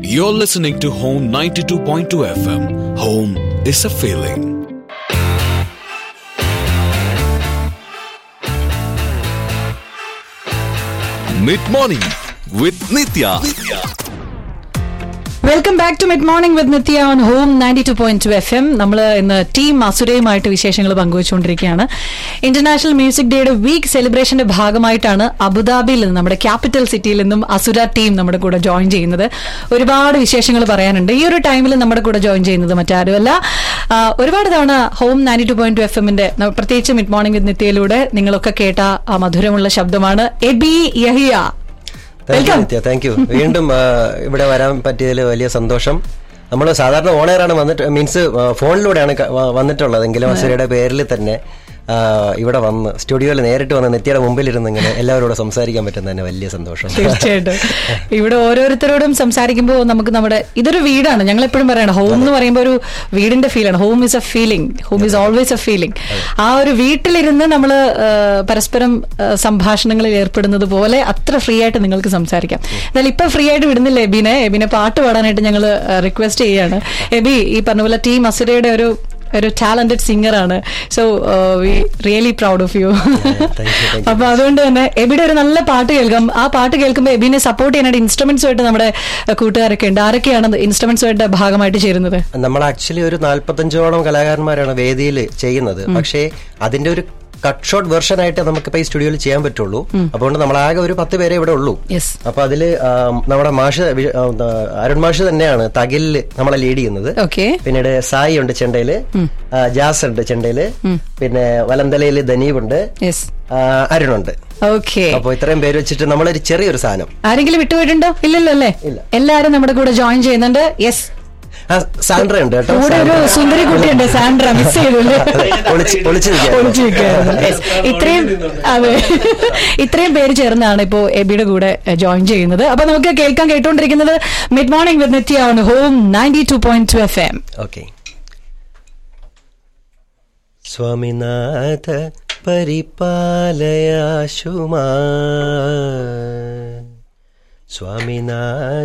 You're listening to Home 92.2 FM. Home is a feeling. Mid morning with Nitya. Welcome back to mid morning with Nitya on home ninety two point two F M നമ്മൾ ഇന്ന് team അസുരയുമായിട്ട് വിശേഷങ്ങൾ പങ്കുവച്ചുകൊണ്ടിരിക്കുകയാണ് international music ഡേയുടെ week സെലിബ്രേഷന്റെ ഭാഗമായിട്ടാണ് അബുദാബിയിൽ നിന്ന് നമ്മുടെ ക്യാപിറ്റൽ സിറ്റിയിൽ നിന്നും അസുര ടീം നമ്മുടെ കൂടെ ജോയിൻ ചെയ്യുന്നത് ഒരുപാട് വിശേഷങ്ങൾ പറയാനുണ്ട് ഈ ഒരു ടൈമിൽ നമ്മുടെ കൂടെ ജോയിൻ ചെയ്യുന്നത് മറ്റാരുമല്ല ആ, ഒരുപാട് തവണ home ninety two point two F എമ്മിന്റെ പ്രത്യേകിച്ച് മിഡ് മോർണിംഗ് വിത്ത് നിത്യയിലൂടെ നിങ്ങളൊക്കെ കേട്ട ആ മധുരമുള്ള ശബ്ദമാണ് Abi Yahiya thank you welcome Nitya thank you വീണ്ടും ആ, ഇവിടെ വരാൻ പറ്റിയതിൽ വലിയ സന്തോഷം നമ്മൾ സാധാരണ ഓണറാണ് വന്നിട്ട് മീൻസ് ഫോണിലൂടെയാണ് ക- വ- വന്നിട്ടുള്ളതെങ്കിലും അസുരയുടെ പേരിൽ തന്നെ ആ, ഇവിടെ വന്ന് സ്റ്റുഡിയോയിൽ നേരിട്ട് വന്ന് നിത്യയുടെ മുമ്പിലിരുന്ന് ഇങ്ങനെ എല്ലാവരോടും സംസാരിക്കാൻ പറ്റുന്ന തന്നെ വലിയ സന്തോഷം തീർച്ചയായിട്ടും ഇവിടെ ഓരോരുത്തരോടും സംസാരിക്കുമ്പോൾ നമുക്ക് നമ്മുടെ ഇതൊരു വീടാണ് ഞങ്ങൾ എപ്പോഴും പറയണം ഹോം എന്ന് പറയുമ്പോൾ ഒരു വീടിന്റെ ഫീലാണ് home is a feeling home is always a feeling ആ ഒരു വീട്ടിലിരുന്ന് നമ്മൾ പരസ്പരം ആ, സംഭാഷണങ്ങളിൽ ഏർപ്പെടുന്നത് പോലെ അത്ര ഫ്രീ ആയിട്ട് നിങ്ങൾക്ക് സംസാരിക്കാം എന്നാൽ ഇപ്പൊ ഫ്രീ ആയിട്ട് വിടുന്നില്ല എബിനെ എബിനെ പാട്ട് പാടാനായിട്ട് ഞങ്ങൾ റിക്വസ്റ്റ് ചെയ്യാണ് എബി ഈ പറഞ്ഞ പോലെ ടീം അസുരയുടെ ഒരു ഒരു ടാലന്റഡ് സിംഗറാണ് so we really proud of you thank you, thank you. അപ്പൊ അതുകൊണ്ട് തന്നെ എബിയുടെ ഒരു നല്ല പാട്ട് കേൾക്കാം ആ പാട്ട് കേൾക്കുമ്പോൾ എബിനെ സപ്പോർട്ട് ചെയ്യാനായിട്ട് ഇൻസ്ട്രുമെന്റ്സുമായിട്ട് നമ്മുടെ അഹ് കൂട്ടുകാരൊക്കെ ഉണ്ട് ആരൊക്കെയാണ് ഇൻസ്ട്രുമെന്റ്സുമായിട്ട് ഭാഗമായിട്ട് ചേരുന്നത് നമ്മൾ ആക്ച്വലി ഒരു നാല്പത്തഞ്ചോളം കലാകാരന്മാരാണ് വേദിയിൽ ചെയ്യുന്നത് പക്ഷേ അതിന്റെ ഒരു കട്ട് ഷോട്ട് വെർഷൻ ആയിട്ട് നമുക്കിപ്പോ ഈ സ്റ്റുഡിയോയിൽ ചെയ്യാൻ പറ്റുള്ളൂ അതുകൊണ്ട് നമ്മൾ ആകെ ഒരു പത്ത് പേരെ ഇവിടെ ഉള്ളൂ യെസ് അപ്പൊ അതില് ആ, നമ്മുടെ മാഷ് വി- ആ, ആ, അരുൺ മാഷ് തന്നെയാണ് തകിലില് നമ്മളെ ലീഡ് ചെയ്യുന്നത് ഓക്കെ പിന്നീട് സായി ഉണ്ട് ചെണ്ടയില് ആ, ജാസ് ഉണ്ട് ചെണ്ടയില് പിന്നെ വലന്തലയില് ദനീപ് ഉണ്ട് യെസ് ആ, അരുണുണ്ട് ഓക്കെ അപ്പൊ ഇത്രയും പേര് വെച്ചിട്ട് നമ്മളൊരു ചെറിയൊരു സാധനം ആരെങ്കിലും വിട്ടുപോയിട്ടുണ്ടോ ഇല്ലല്ലോ അല്ലേ ഇല്ല. എല്ലാരും നമ്മുടെ കൂടെ ജോയിൻ ചെയ്യുന്നുണ്ട് യെസ് ആ, സാൻഡ്ര ഉണ്ട് കേട്ടോ കൂടെ ഒരു സാൻഡ്ര. സുന്ദരി കുട്ടിയുണ്ട് സാൻഡ്ര മിസ് ചെയ്തു അല്ലേ അതെ, ഒളിച്ച് ഒളിച്ച് നിൽക്കുകയാണ്. ഒളിച്ചു നിൽക്കുകയായിരുന്നു. Yes. ഇത്രയും അതെ ഇത്രയും പേര് ചേർന്നാണ് ഇപ്പോ എബിയുടെ കൂടെ ജോയിൻ ചെയ്യുന്നത് അപ്പൊ നമുക്ക് കേൾക്കാൻ കേട്ടോണ്ടിരിക്കുന്നത് മിഡ് മോർണിംഗ് വിത്ത് നിത്യാണ് home ninety two point two F M okay സ്വാമിനാഥ പരിപാലയാശുമാ സ്വാമിനാഥ